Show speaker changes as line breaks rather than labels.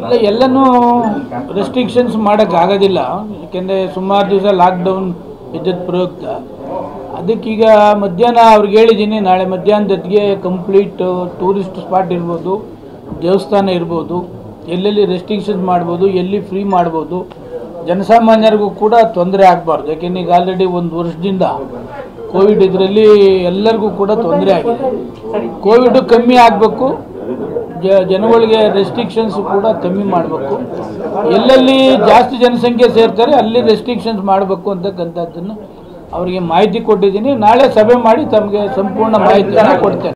ಅಲ್ಲ ಎಲ್ಲನೂ ರೆಸ್ಟ್ರಿಕ್ಷನ್ಸ್ ಮಾಡೋಕ್ಕಾಗೋದಿಲ್ಲ ಯಾಕೆಂದರೆ ಸುಮಾರು ದಿವಸ ಲಾಕ್ಡೌನ್ ಇದ್ದದ್ದು ಪ್ರಯುಕ್ತ ಅದಕ್ಕೀಗ ಮಧ್ಯಾಹ್ನ ಅವ್ರಿಗೆ ಹೇಳಿದ್ದೀನಿ ನಾಳೆ ಮಧ್ಯಾಹ್ನದೊತ್ತಿಗೆ ಕಂಪ್ಲೀಟ್ ಟೂರಿಸ್ಟ್ ಸ್ಪಾಟ್ ಇರ್ಬೋದು ದೇವಸ್ಥಾನ ಇರ್ಬೋದು ಎಲ್ಲೆಲ್ಲಿ ರೆಸ್ಟ್ರಿಕ್ಷನ್ಸ್ ಮಾಡ್ಬೋದು ಎಲ್ಲಿ ಫ್ರೀ ಮಾಡ್ಬೋದು ಜನಸಾಮಾನ್ಯರಿಗೂ ಕೂಡ ತೊಂದರೆ ಆಗಬಾರ್ದು ಯಾಕೆಂದ್ರೆ ಈಗ ಆಲ್ರೆಡಿ ಒಂದು ವರ್ಷದಿಂದ ಕೋವಿಡ್ ಇದರಲ್ಲಿ ಎಲ್ಲರಿಗೂ ಕೂಡ ತೊಂದರೆ ಆಗಿದೆ ಕೋವಿಡ್ ಕಮ್ಮಿ ಆಗಬೇಕು ಜ ಜನಗಳಿಗೆ ರೆಸ್ಟ್ರಿಕ್ಷನ್ಸ್ ಕೂಡ ಕಮ್ಮಿ ಮಾಡಬೇಕು ಎಲ್ಲೆಲ್ಲಿ ಜಾಸ್ತಿ ಜನಸಂಖ್ಯೆ ಸೇರ್ತಾರೆ ಅಲ್ಲಿ ರೆಸ್ಟ್ರಿಕ್ಷನ್ಸ್ ಮಾಡಬೇಕು ಅಂತಕ್ಕಂಥದ್ದನ್ನು ಅವರಿಗೆ ಮಾಹಿತಿ ಕೊಟ್ಟಿದ್ದೀನಿ ನಾಳೆ ಸಭೆ ಮಾಡಿ ತಮಗೆ ಸಂಪೂರ್ಣ ಮಾಹಿತಿಯನ್ನು ಕೊಡ್ತೇನೆ